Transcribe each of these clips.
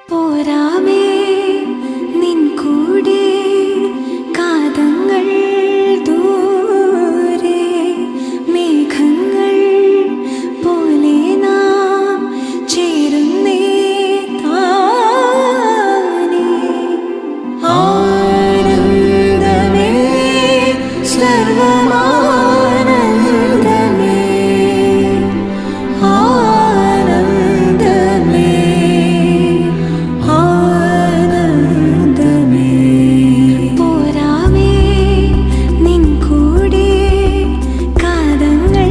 പോരാമേ നിൻ കൂടെ കാതങ്ങൾ ദൂരെ മേഘങ്ങൾ പോലെ നാം ചേരുന്നേ താനേ ആനന്ദമേ സർവമാനന്ദമേ ആനന്ദമേ ആനന്ദമേ പോരാമേ നിൻ കൂടെ കാതങ്ങൾ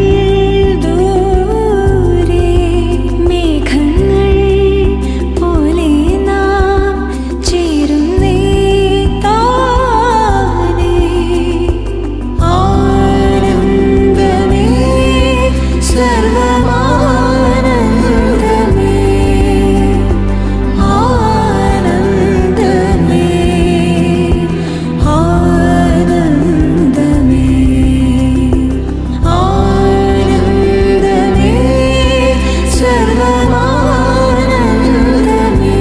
ദൂരെ മേഘങ്ങൾ പോലെ നാം ചേരുന്നേ താനേ ആനന്ദമേ സർവമാനന്ദമേ ആനന്ദമേ ആനന്ദമേ ആനന്ദമേ സർവമാനന്ദമേ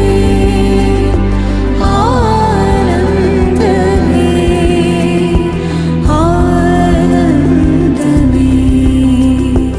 ആനന്ദമേ ആനന്ദമേ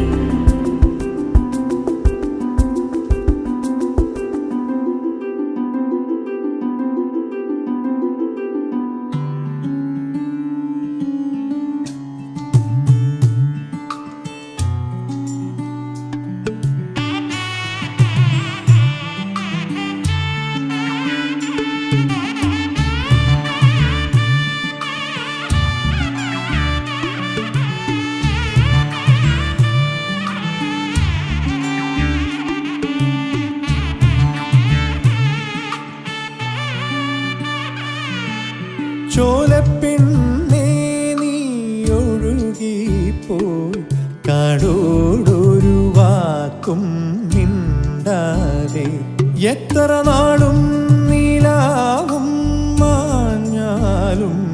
ചോലപ്പെണ്ണേ നീ ഒഴുകിപ്പോയി കാടോടൊരു വാക്കും മിണ്ടാതെ എത്ര നാളും നീലാവും മാഞ്ഞാലും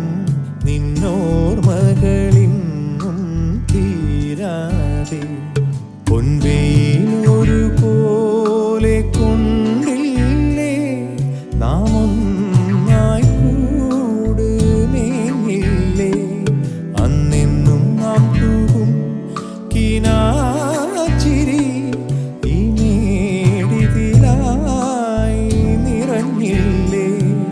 നിന്നോർമകളിന്നും തീരാതെ പൊൻവെയിൽ ഒരു പോലെ കൊണ്ടില്ലേ നാം ഒന്നായി കൂട് മേഞ്ഞില്ലേ അന്നെന്നും നാം തൂകും കിനാച്ചിരി ഈ മേടിതിലായി നിറഞ്ഞില്ലേ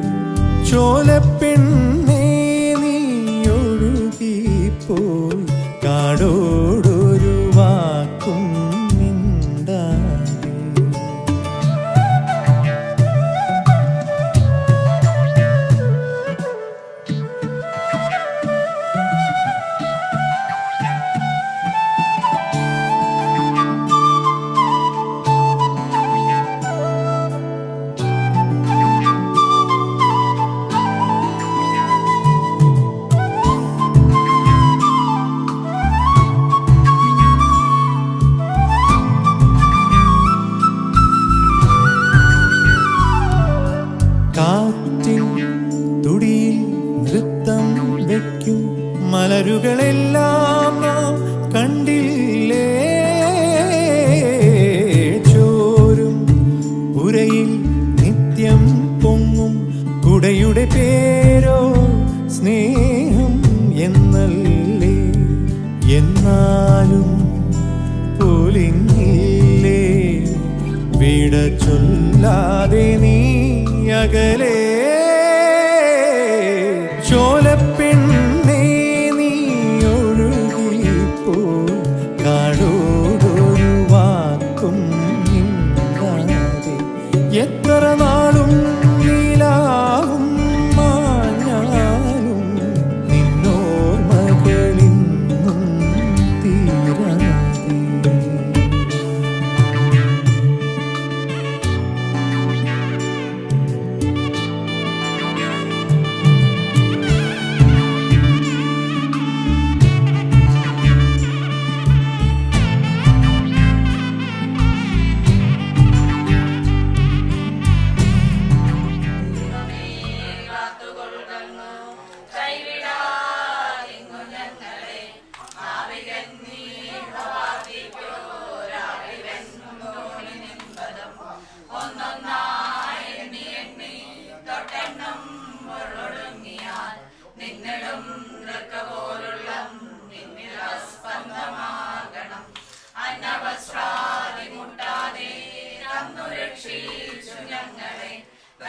ചോലപ്പെണ്ണേ നീ ഒഴുകിപ്പോയി കാടോടൊരു വാക്കും മിണ്ടാതെ കാറ്റിൻ തുടിയിൽ നൃത്തം വയ്ക്കും മലരുകളെല്ലാം നാം കണ്ടില്ലേ ചോരും പുരയിൽ നിത്യം പൊങ്ങും കുടയുടെ പേരോ സ്നേഹം എന്നല്ലേ എന്നാലും പൊലിഞ്ഞില്ലേ വിട ചൊല്ലാതെ നീ അകലേ ചോലപ്പെണ്ണേ നീ ഒഴുകിപ്പോ കാടോടൊരു വാക്കും മിണ്ടാതെ എത്ര നാളും നീലാവും മാഞ്ഞാലും നിന്നോർമകളിന്നും തീരാതെ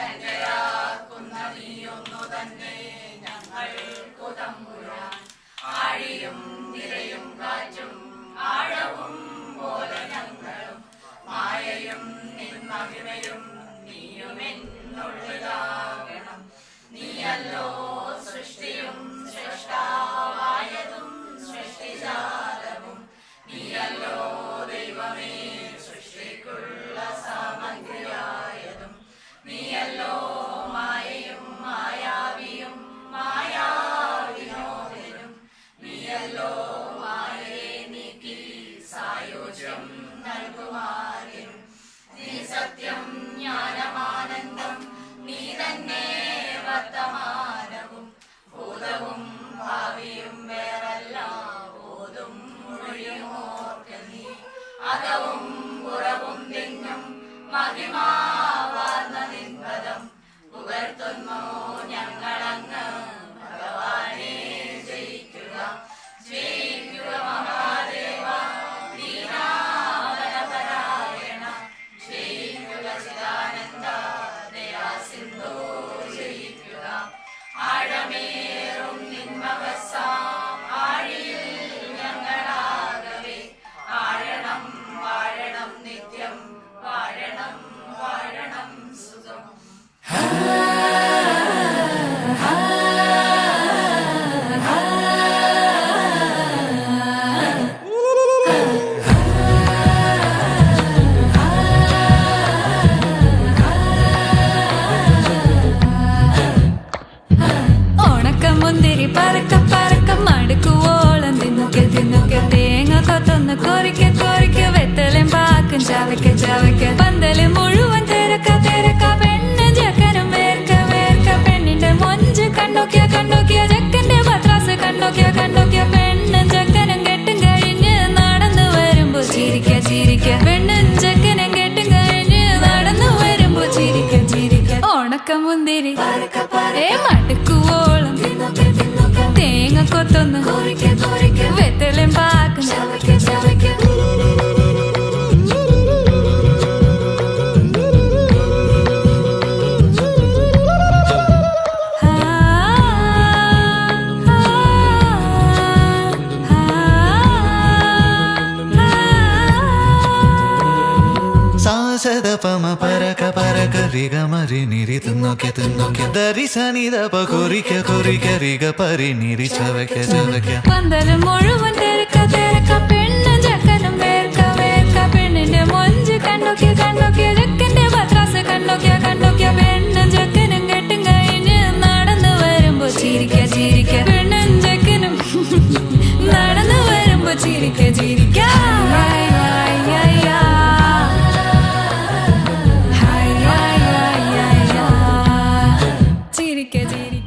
ഉണക്കമുന്തിരി പറക്ക പറക്ക മടുക്കുവോളം തിന്നുക്കെ തിന്നുക്കെ തേങ്ങ കൊത്തൊന്ന് കൊറിക്ക കൊറിക്ക വെത്തലും പാക്കും ചവയ്ക്ക ചവയ്ക്ക പന്തല് മുഴുവൻ തിരക്ക തിരക്ക പെണ്ണ് ചെക്കനും വേർക്ക വേർക്ക പെണ്ണിന്റെ മൊഞ്ച് കണ്ടോക്കിയ കണ്ടോക്കിയ ചെക്കന്റെ പത്രാസ് കണ്ടോക്കിയ കണ്ടോക്കിയ പെണ്ണും ചെക്കനും കെട്ടും കഴിഞ്ഞ് നടന്നു വരുമ്പോ ചിരിക്ക ചിരിക്ക പെണ്ണും ചെക്കനും കെട്ടും കഴിഞ്ഞ് നടന്നു വരുമ്പോ ചിരിക്ക ചിരിക്ക ഉണക്കമുന്തിരി ഏ മടുക്കുവോളം തേങ്ങ കൊത്തൊന്ന് വെത്തലും പാക്കും സാസദ പമ പരക പരക റിഗ മരി നിരി തിന്നൊക്കെ തിന്നൊക്കെ ദരി സനിദപ കുറിക്ക കുറിക്ക റിഗ പരി നിരി ചവയ്ക്ക ചവയ്ക്ക പന്തല് മുഴുവൻ തിരക്ക തിരക്ക പെണ്ണും ചെക്കനും വേർക്ക വേർക്ക പെണ്ണിന്റെ മൊഞ്ച് കണ്ടോക്കിയ കണ്ടോക്കിയ ചെക്കന്റെ പത്രാസ് കണ്ടോക്കിയ കണ്ടോക്കിയ പെണ്ണും ചെക്കനും കെട്ടും കഴിഞ്ഞ് നടന്നു വരുമ്പോ ചിരിക്ക ചിരിക്ക പെണ്ണും ചെക്കനും നടന്നു വരുമ്പോ ചിരിക്ക ചിരിക്ക hi hi hi hi hi hi hi ചിരിക്ക ചിരിക്ക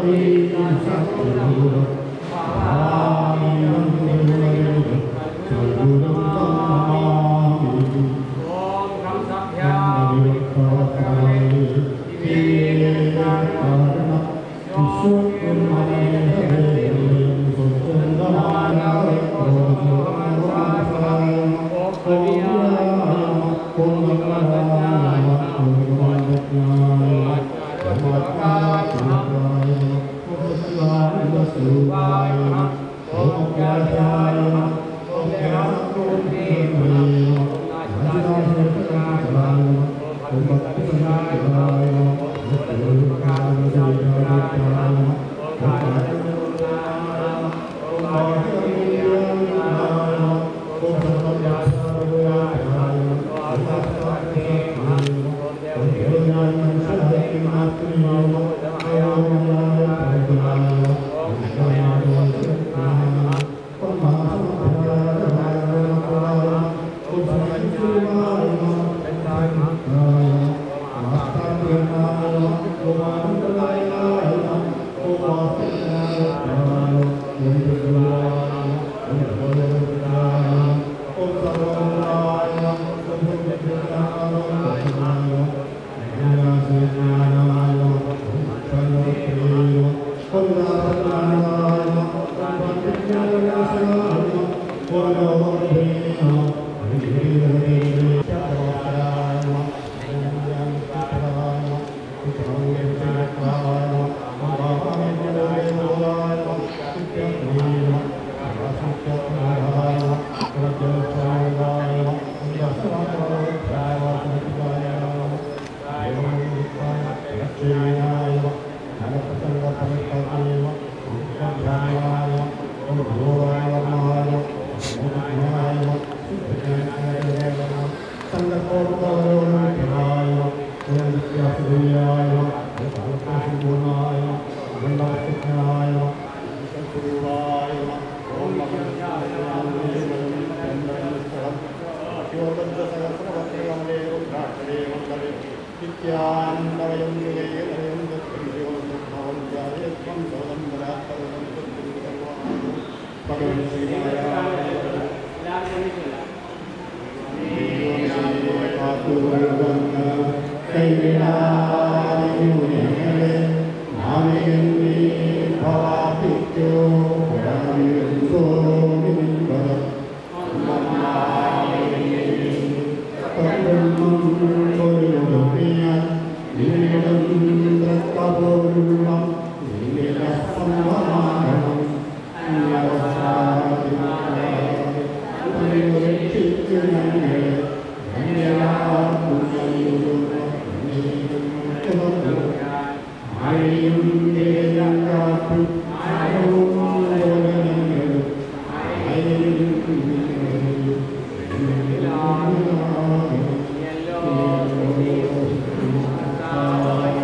Thank you.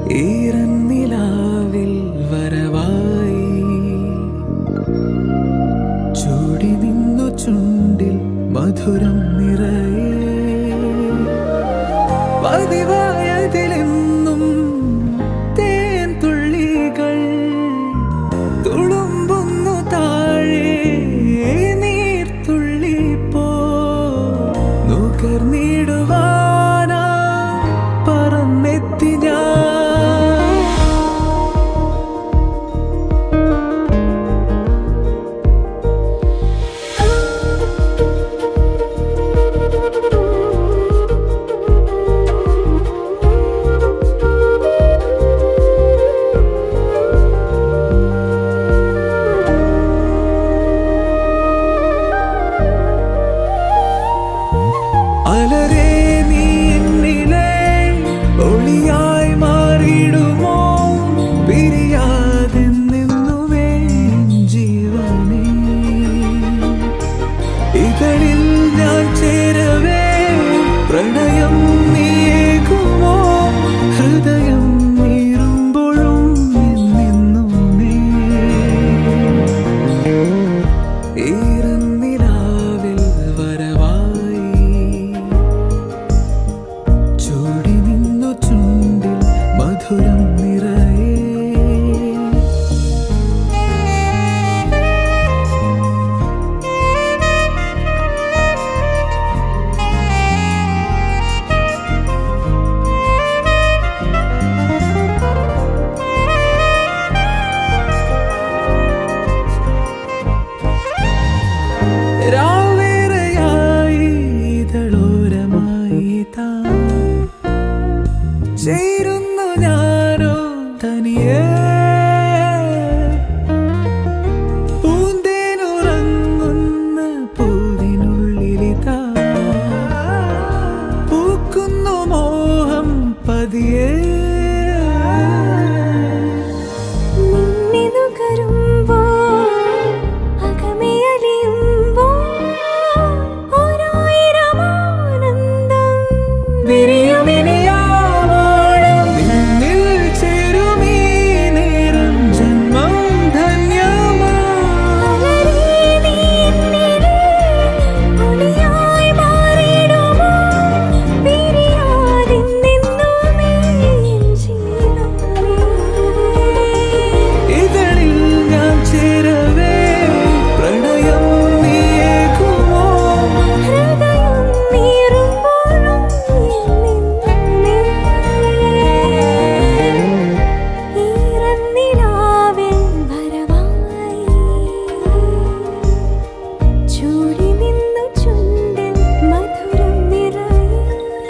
ഈറന്നിലാവിൽ വരവായി ചൂടി നിന്നു ചുണ്ടിൽ മധുരം നിറയെ പതിവായതിലെന്നും തേൻ തുള്ളികൾ തുളുമ്പുന്നു താഴെ നീർത്തുള്ളി പോ നുകർന്നിടുവാനാ പറന്നെത്തി ഞാൻ അലരേ നീ എന്നിലെ ഒളിയായി മാറിയിടുമോ പിരിയാതെ നിന്നുവേ ജീവനേ ഇതളിൽ ഞാൻ ചേരവേ പ്രണയം നീയേകുമോ ഹൃദയം നീറുമ്പോഴും എന്നെന്നുമേ ഈറന്നിലാവിൽ വരവായി ചൂടി നിന്നു ചുണ്ടിൽ മധുരം നിറയെ രാവേറെയായി ഇതളോരമായി താ ചേരുന്നു ഞാനോ തനിയേ പൂന്തേനുറങ്ങുന്ന പൂവിനുള്ളിലിതാ പൂക്കുന്നു മോഹം പതിയേ നിന്നിനുകരുമ്പോ അകമേയലിയുമ്പോ ഓരായിരം ആനന്ദം വിരിയുമിനിയാവോളം നിന്നിൽ ചേരുമീ നേരം ജന്മം ധന്യമാ അലരേ നീ എന്നിലെ ഒളിയായി മാറിയിടുമോ പിരിയാതെ നിന്നുമേ ജീവനേ ഇതളിൽ ഞാൻ ചേരവേ പ്രണയം നീയേകുമോ ഹൃദയം നീറുമ്പോഴും നിന്നെ ഈറന്നിലാവിൽ വരവായി ചൂടി നിന്നു ചുണ്ടിൽ മധുരം നിറയെ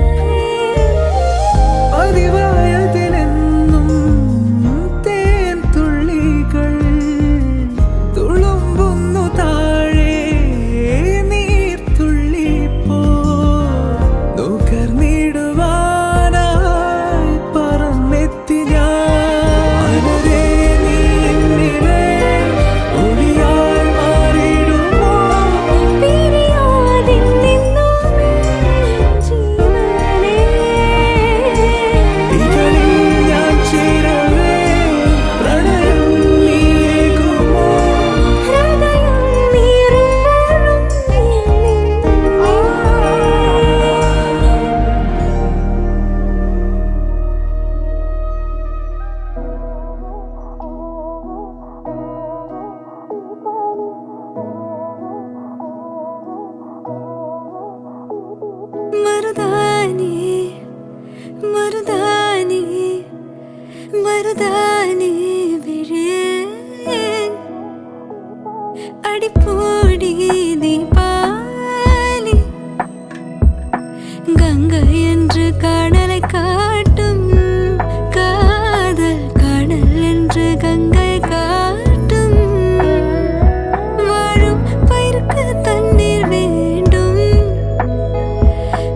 പതിവായതിലെന്നും തേൻ തുള്ളികൾ തുളുമ്പുന്നു താഴെ നീർത്തുള്ളി പോ നുകർന്നിടുവാനായി പറന്നെത്തി ഞാൻ അലരേ നീ എന്നിലെ ഒളിയായി മാറിയിടുമോ പിരിയാതെ നിന്നുമേ ജീവനേ ഇതളിൽ ഞാൻ ചേരവേ പ്രണയം നീയേകുമോ ഹൃദയം നീറുമ്പോഴും മരുദാനി മരുദാനി മരുദാനി വിഴേ അടിപ്പോടി ദീപാലി கங்கை என்று கடலை காட்டும் காதல் கடல் என்று கங்கை காட்டும் வாழும் பயிருக்கு தண்ணீர் வேண்டும்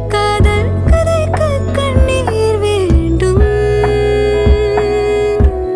காதல் கதைக்கு கண்ணீர் வேண்டும்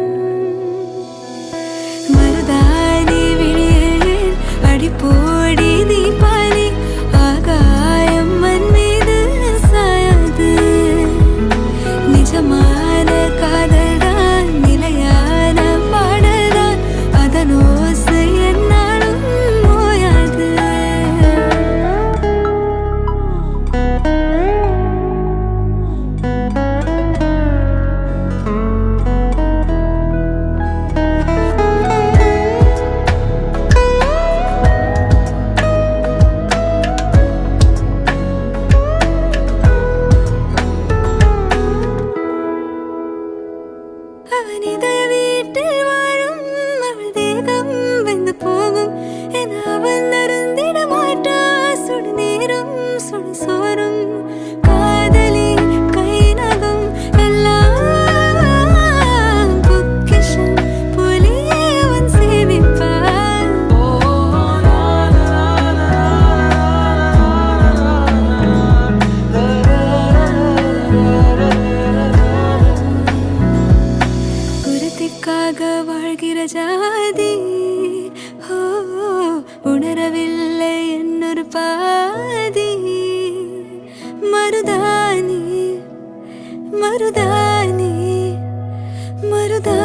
அவன் இதய வீட்டில் வாழும் அவள் தேகம் வெந்து போகும் என அவன் அருந்திட மாட்டா சுடு நீரும் சுடு சோறும் காதலி கை நகம் எல்லாம் பொக்கிஷம் போலே அவன் சேமிப்பான் குருத்திக்காக வாழ்கிற ஜாதி ஓ உணரவில்லை என்னொரு பாதி மருதானி மருதானி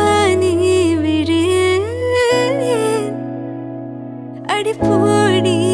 மருதானி விழியே அடிப்போடி